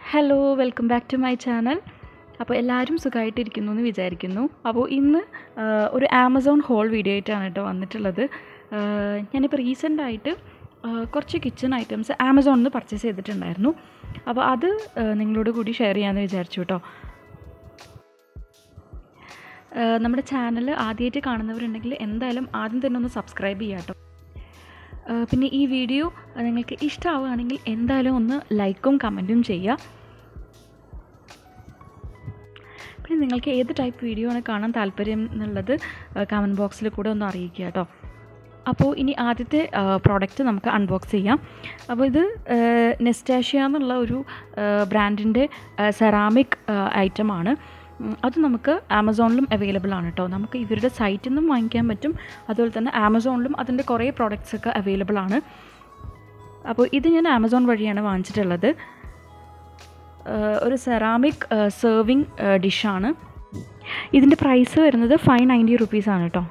hello welcome back to my channel അപ്പോൾ എല്ലാവരും സുഖമായിട്ടിരിക്കുന്നു എന്ന് വിചാരിക്കുന്നു അപ്പോൾ ഇന്ന് ആ, ഒരു ആമസോൺ ഹോൾ വീഡിയോ ആയിട്ടാണ് കേട്ടോ വന്നിട്ടുള്ളത് ആ, ഞാനിപ്പോൾ റീസെൻ്റ് ആയിട്ട് ആ, കുറച്ച് കിച്ചൺ ഐറ്റംസ് ആമസോണിൽ നിന്ന് പർച്ചേസ് ചെയ്തിട്ടുണ്ടായിരുന്നു അപ്പോൾ അത് ആ, നിങ്ങളോട് കൂടി ഷെയർ ചെയ്യാമെന്ന് വിചാരിച്ചു കേട്ടോ ആ, നമ്മുടെ ചാനൽ ആദ്യമായിട്ട് കാണുന്നവരുണ്ടെങ്കിൽ എന്തായാലും ആദ്യം തന്നെ ഒന്ന് സബ്സ്ക്രൈബ് ചെയ്യാം കേട്ടോ ആ, പിന്നെ ഈ വീഡിയോ നിങ്ങൾക്ക് ഇഷ്ടമാവുകയാണെങ്കിൽ എന്തായാലും ഒന്ന് ലൈക്കും കമൻറ്റും ചെയ്യുക പിന്നെ നിങ്ങൾക്ക് ഏത് ടൈപ്പ് വീഡിയോ ആണ് കാണാൻ താല്പര്യം എന്നുള്ളത് കമൻറ്റ് ബോക്സിൽ കൂടെ ഒന്ന് അറിയിക്കുക കേട്ടോ അപ്പോൾ ഇനി ആദ്യത്തെ പ്രോഡക്റ്റ് നമുക്ക് അൺബോക്സ് ചെയ്യാം അപ്പോൾ ഇത് നെസ്റ്റാഷ്യ എന്നുള്ള ഒരു ബ്രാൻഡിൻ്റെ സെറാമിക് ഐറ്റമാണ് ഉം, അത് നമുക്ക് ആമസോണിലും അവൈലബിൾ ആണ് കേട്ടോ നമുക്ക് ഇവരുടെ സൈറ്റിൽ നിന്നും വാങ്ങിക്കാൻ പറ്റും അതുപോലെ തന്നെ ആമസോണിലും അതിൻ്റെ കുറേ പ്രോഡക്റ്റ്സ് ഒക്കെ അവൈലബിൾ ആണ് അപ്പോൾ ഇത് ഞാൻ ആമസോൺ വഴിയാണ് വാങ്ങിച്ചിട്ടുള്ളത് ആഹ് ഒരു സെറാമിക് സെർവിങ് ഡിഷാണ് ഇതിൻ്റെ പ്രൈസ് വരുന്നത് ഫൈവ് നയൻറ്റി റുപ്പീസാണ് കേട്ടോ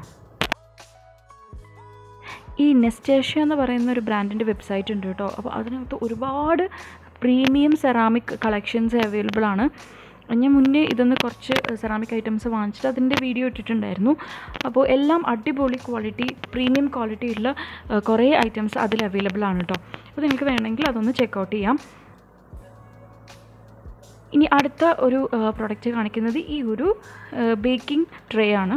ഈ നെസ്റ്റേഷ്യ എന്ന് പറയുന്ന ഒരു ബ്രാൻഡിൻ്റെ വെബ്സൈറ്റ് ഉണ്ട് കേട്ടോ അപ്പോൾ അതിനകത്ത് ഒരുപാട് പ്രീമിയം സെറാമിക് കളക്ഷൻസ് അവൈലബിൾ ആണ് ഞാൻ മുന്നേ ഇതൊന്ന് കുറച്ച് സെറാമിക് ഐറ്റംസ് വാങ്ങിച്ചിട്ട് അതിൻ്റെ വീഡിയോ ഇട്ടിട്ടുണ്ടായിരുന്നു അപ്പോൾ എല്ലാം അടിപൊളി ക്വാളിറ്റി പ്രീമിയം ക്വാളിറ്റി ഉള്ള ആ, കുറേ ഐറ്റംസ് അതിൽ അവൈലബിൾ ആണ് കേട്ടോ അപ്പോൾ നിങ്ങൾക്ക് വേണമെങ്കിൽ അതൊന്ന് ചെക്കൗട്ട് ചെയ്യാം ഇനി അടുത്ത ഒരു പ്രൊഡക്റ്റ് കാണിക്കുന്നത് ഈ ഒരു ബേക്കിംഗ് ട്രേ ആണ്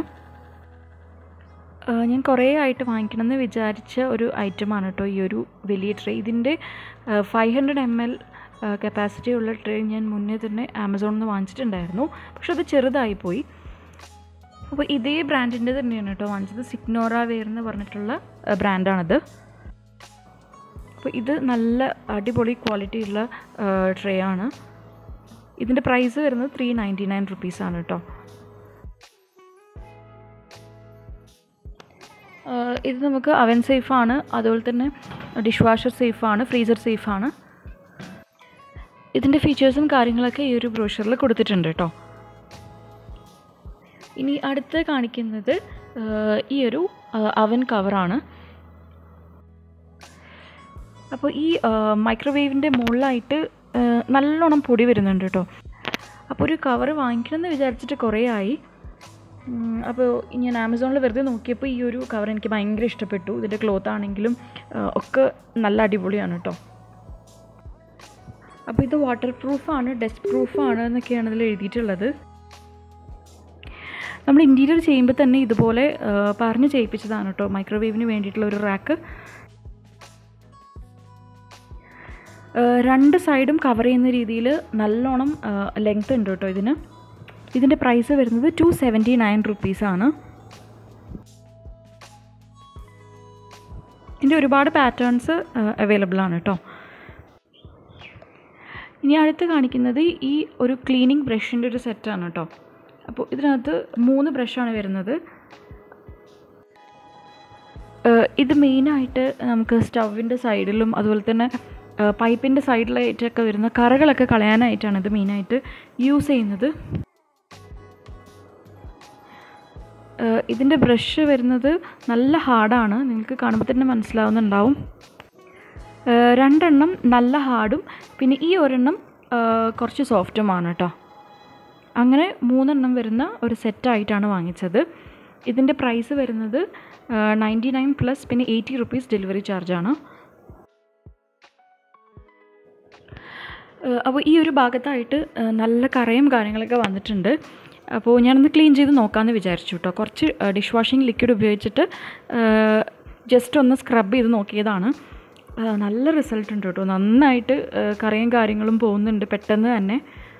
ആ, ഞാൻ കുറേ ആയിട്ട് വാങ്ങിക്കണമെന്ന് വിചാരിച്ച ഒരു ഐറ്റമാണ് കേട്ടോ ഈ ഒരു വലിയ ട്രേ ഇതിൻ്റെ five hundred M L capacity ഉള്ള ട്രേ ഞാൻ മുന്നേ തന്നെ ആമസോണിൽ നിന്ന് വാങ്ങിച്ചിട്ടുണ്ടായിരുന്നു പക്ഷെ അത് ചെറുതായി പോയി അപ്പോൾ ഇതേ ബ്രാൻഡിൻ്റെ തന്നെയാണ് കേട്ടോ വാങ്ങിച്ചത് സിഗ്നോറ വെയർ എന്ന് പറഞ്ഞിട്ടുള്ള ബ്രാൻഡാണത് അപ്പോൾ ഇത് നല്ല അടിപൊളി ക്വാളിറ്റി ഉള്ള ട്രേ ആണ് ഇതിൻ്റെ പ്രൈസ് വരുന്നത് ത്രീ നയൻറ്റി നയൻ റുപ്പീസാണ് കേട്ടോ ആഹ് ഇത് നമുക്ക് അവൻ സേഫാണ് അതുപോലെ തന്നെ ഡിഷ് വാഷർ സേഫാണ് ഫ്രീസർ സേഫാണ് ഇതിൻ്റെ ഫീച്ചേഴ്സും കാര്യങ്ങളൊക്കെ ഈ ഒരു ബ്രോഷറിൽ കൊടുത്തിട്ടുണ്ട് കേട്ടോ ഇനി അടുത്ത് കാണിക്കുന്നത് ആഹ് ഈ ഒരു അവൻ കവറാണ് അപ്പോൾ ഈ മൈക്രോവേവിൻ്റെ മുകളിലായിട്ട് ആ, നല്ലോണം പൊടി വരുന്നുണ്ട് കേട്ടോ അപ്പോൾ ഒരു കവർ വാങ്ങിക്കണമെന്ന് വിചാരിച്ചിട്ട് കുറേ ആയി ഉം, അപ്പോൾ ഞാൻ ആമസോണിൽ വെറുതെ നോക്കിയപ്പോൾ ഈ ഒരു കവർ എനിക്ക് ഭയങ്കര ഇഷ്ടപ്പെട്ടു ഇതിൻ്റെ ക്ലോത്ത് ആണെങ്കിലും ആ, ഒക്കെ നല്ല അടിപൊളിയാണ് കേട്ടോ അപ്പോൾ ഇത് വാട്ടർ പ്രൂഫാണ് ഡസ്റ്റ് പ്രൂഫാണ് എന്നൊക്കെയാണ് ഇതിൽ എഴുതിയിട്ടുള്ളത് നമ്മൾ ഇൻറ്റീരിയർ ചെയ്യുമ്പോൾ തന്നെ ഇതുപോലെ ആ, പറഞ്ഞ് ചെയ്യിപ്പിച്ചതാണ് കേട്ടോ മൈക്രോവേവിന് വേണ്ടിയിട്ടുള്ള ഒരു റാക്ക് ഏഹ് രണ്ട് സൈഡും കവർ ചെയ്യുന്ന രീതിയിൽ നല്ലോണം ലെങ്ത് ഉണ്ട് കേട്ടോ ഇതിന് ഇതിൻ്റെ പ്രൈസ് വരുന്നത് ടു സെവൻറ്റി നയൻ റുപ്പീസാണ് ഇതിൻ്റെ ഒരുപാട് പാറ്റേൺസ് അവൈലബിൾ ആണ് കേട്ടോ ഇനി അടുത്ത് കാണിക്കുന്നത് ഈ ഒരു ക്ലീനിങ് ബ്രഷിൻ്റെ ഒരു സെറ്റാണ് കേട്ടോ അപ്പോൾ ഇതിനകത്ത് മൂന്ന് ബ്രഷാണ് വരുന്നത് ഏഹ് ഇത് മെയിനായിട്ട് നമുക്ക് സ്റ്റൗവിൻ്റെ സൈഡിലും അതുപോലെ തന്നെ പൈപ്പിൻ്റെ സൈഡിലായിട്ടൊക്കെ വരുന്ന കറകളൊക്കെ കളയാനായിട്ടാണ് ഇത് മെയിനായിട്ട് യൂസ് ചെയ്യുന്നത് ഏഹ് ഇതിൻ്റെ ബ്രഷ് വരുന്നത് നല്ല ഹാർഡാണ് നിങ്ങൾക്ക് കാണുമ്പോൾ തന്നെ മനസ്സിലാവുന്നുണ്ടാവും ഏഹ് രണ്ടെണ്ണം നല്ല ഹാർഡും പിന്നെ ഈ ഒരെണ്ണം ഏഹ് കുറച്ച് സോഫ്റ്റുമാണ് കേട്ടോ അങ്ങനെ മൂന്നെണ്ണം വരുന്ന ഒരു സെറ്റായിട്ടാണ് വാങ്ങിച്ചത് ഇതിൻ്റെ പ്രൈസ് വരുന്നത് നയൻറ്റി നയൻ പ്ലസ് പിന്നെ എയ്റ്റി റുപ്പീസ് ഡെലിവറി ചാർജാണ് അപ്പോൾ ഈ ഒരു ഭാഗത്തായിട്ട് ഏഹ് നല്ല കറയും കാര്യങ്ങളൊക്കെ വന്നിട്ടുണ്ട് അപ്പോൾ ഞാനൊന്ന് ക്ലീൻ ചെയ്ത് നോക്കാമെന്ന് വിചാരിച്ചു കേട്ടോ കുറച്ച് ഡിഷ് വാഷിംഗ് ലിക്വിഡ് ഉപയോഗിച്ചിട്ട് ജസ്റ്റ് ഒന്ന് സ്ക്രബ് ചെയ്ത് നോക്കിയതാണ് ഏഹ് നല്ല റിസൾട്ട് ഉണ്ട് കേട്ടോ നന്നായിട്ട് ഏഹ് കറയും കാര്യങ്ങളും പോകുന്നുണ്ട് പെട്ടെന്ന് തന്നെ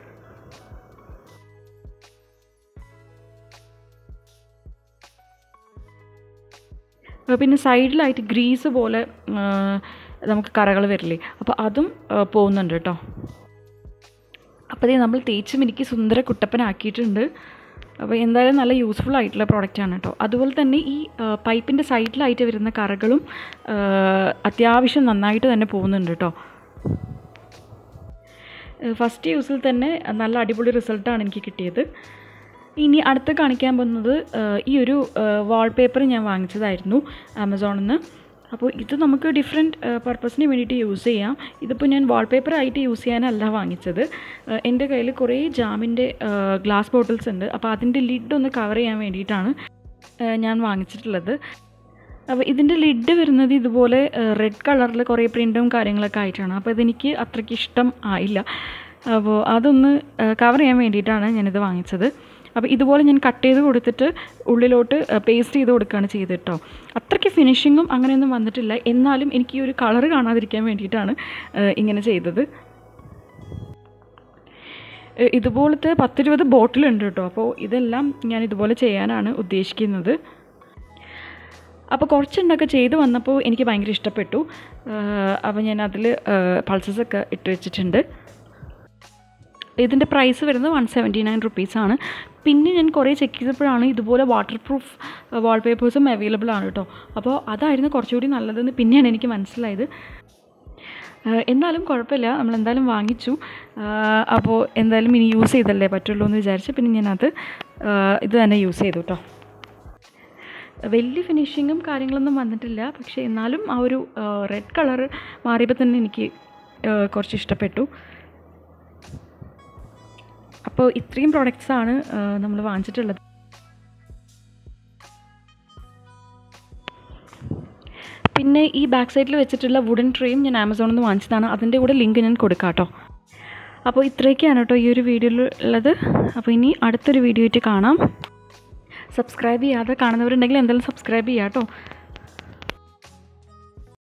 ഏഹ് പിന്നെ സൈഡിലായിട്ട് ഗ്രീസ് പോലെ ഏഹ് നമുക്ക് കറകൾ വരില്ലേ അപ്പോൾ അതും ഏഹ് പോകുന്നുണ്ട് കേട്ടോ അപ്പോൾ ഇത് നമ്മൾ തേച്ച് മിനുക്കി സുന്ദര കുട്ടപ്പനാക്കിയിട്ടുണ്ട് അപ്പോൾ എന്തായാലും നല്ല യൂസ്ഫുൾ ആയിട്ടുള്ള പ്രോഡക്റ്റാണ് കേട്ടോ അതുപോലെ തന്നെ ഈ പൈപ്പിൻ്റെ സൈഡിലായിട്ട് വരുന്ന കറകളും ഏഹ് അത്യാവശ്യം നന്നായിട്ട് തന്നെ പോകുന്നുണ്ട് കേട്ടോ ഫസ്റ്റ് യൂസിൽ തന്നെ നല്ല അടിപൊളി റിസൾട്ടാണ് എനിക്ക് കിട്ടിയത് ഇനി അടുത്ത് കാണിക്കാൻ പോകുന്നത് ഏഹ് ഈ ഒരു വാൾപേപ്പർ ഞാൻ വാങ്ങിച്ചതായിരുന്നു ആമസോണിൽ നിന്ന് അപ്പോൾ ഇത് നമുക്ക് ഡിഫറെൻറ്റ് പർപ്പസിന് വേണ്ടിയിട്ട് യൂസ് ചെയ്യാം ഇതിപ്പോൾ ഞാൻ വാൾപേപ്പർ ആയിട്ട് യൂസ് ചെയ്യാനല്ല വാങ്ങിച്ചത് ഏഹ് എൻ്റെ കയ്യിൽ കുറേ ജാമിൻ്റെ ഗ്ലാസ് ബോട്ടിൽസ് ഉണ്ട് അപ്പോൾ അതിൻ്റെ ലിഡ് ഒന്ന് കവർ ചെയ്യാൻ വേണ്ടിയിട്ടാണ് ഏഹ് ഞാൻ വാങ്ങിച്ചിട്ടുള്ളത് അപ്പോൾ ഇതിൻ്റെ ലിഡ് വരുന്നത് ഇതുപോലെ റെഡ് കളറിൽ കുറേ പ്രിൻറ്റും കാര്യങ്ങളൊക്കെ ആയിട്ടാണ് അപ്പോൾ ഇതെനിക്ക് അത്രയ്ക്ക് ഇഷ്ടം ആയില്ല അപ്പോൾ അതൊന്ന് കവർ ചെയ്യാൻ വേണ്ടിയിട്ടാണ് ഞാനിത് വാങ്ങിച്ചത് അപ്പോൾ ഇതുപോലെ ഞാൻ കട്ട് ചെയ്ത് കൊടുത്തിട്ട് ഉള്ളിലോട്ട് പേസ്റ്റ് ചെയ്ത് കൊടുക്കുകയാണ് ചെയ്തത് കേട്ടോ അത്രയ്ക്ക് ഫിനിഷിങ്ങും അങ്ങനെയൊന്നും വന്നിട്ടില്ല എന്നാലും എനിക്ക് ഈ ഒരു കളറ് കാണാതിരിക്കാൻ വേണ്ടിയിട്ടാണ് ഏഹ് ഇങ്ങനെ ചെയ്തത് ഏഹ് ഇതുപോലത്തെ പത്തിരുപത് ബോട്ടിലുണ്ട് കേട്ടോ അപ്പോൾ ഇതെല്ലാം ഞാൻ ഇതുപോലെ ചെയ്യാനാണ് ഉദ്ദേശിക്കുന്നത് അപ്പോൾ കുറച്ചുണ്ടൊക്കെ ചെയ്ത് വന്നപ്പോൾ എനിക്ക് ഭയങ്കര ഇഷ്ടപ്പെട്ടു ഏഹ് അപ്പോൾ ഞാൻ അതിൽ പൾസസ് ഒക്കെ ഇട്ട് വെച്ചിട്ടുണ്ട് ഇതിൻ്റെ പ്രൈസ് വരുന്നത് വൺ സെവൻറ്റി നയൻ റുപ്പീസാണ് പിന്നെ ഞാൻ കുറേ ചെക്ക് ചെയ്തപ്പോഴാണ് ഇതുപോലെ വാട്ടർ പ്രൂഫ് വാൾപേപ്പേഴ്സും അവൈലബിൾ ആണ് കേട്ടോ അപ്പോൾ അതായിരുന്നു കുറച്ചുകൂടി നല്ലതെന്ന് പിന്നെയാണ് എനിക്ക് മനസ്സിലായത് ഏഹ് എന്നാലും കുഴപ്പമില്ല നമ്മൾ എന്തായാലും വാങ്ങിച്ചു ആഹ് അപ്പോൾ എന്തായാലും ഇനി യൂസ് ചെയ്തല്ലേ പറ്റുള്ളൂ എന്ന് വിചാരിച്ച് പിന്നെ ഞാനത് ആഹ് ഇത് തന്നെ യൂസ് ചെയ്തു കേട്ടോ വലിയ ഫിനിഷിങ്ങും കാര്യങ്ങളൊന്നും വന്നിട്ടില്ല പക്ഷേ എന്നാലും ആ ഒരു റെഡ് കളർ മാറിയപ്പോൾ തന്നെ എനിക്ക് ആഹ് കുറച്ച് ഇഷ്ടപ്പെട്ടു അപ്പോൾ ഇത്രയും പ്രോഡക്റ്റ്സാണ് നമ്മൾ വാങ്ങിച്ചിട്ടുള്ളത് പിന്നെ ഈ ബാക്ക് സൈഡിൽ വെച്ചിട്ടുള്ള വുഡൻ ട്രേയും ഞാൻ ആമസോണിൽ നിന്ന് വാങ്ങിച്ചതാണ് അതിൻ്റെ കൂടെ ലിങ്ക് ഞാൻ കൊടുക്കാം കേട്ടോ അപ്പോൾ ഇത്രയൊക്കെയാണ് കേട്ടോ ഈ ഒരു വീഡിയോയിൽ ഉള്ളത് അപ്പോൾ ഇനി അടുത്തൊരു വീഡിയോ ആയിട്ട് കാണാം സബ്സ്ക്രൈബ് ചെയ്യാതെ കാണുന്നവരുണ്ടെങ്കിൽ എന്തായാലും സബ്സ്ക്രൈബ് ചെയ്യാം കേട്ടോ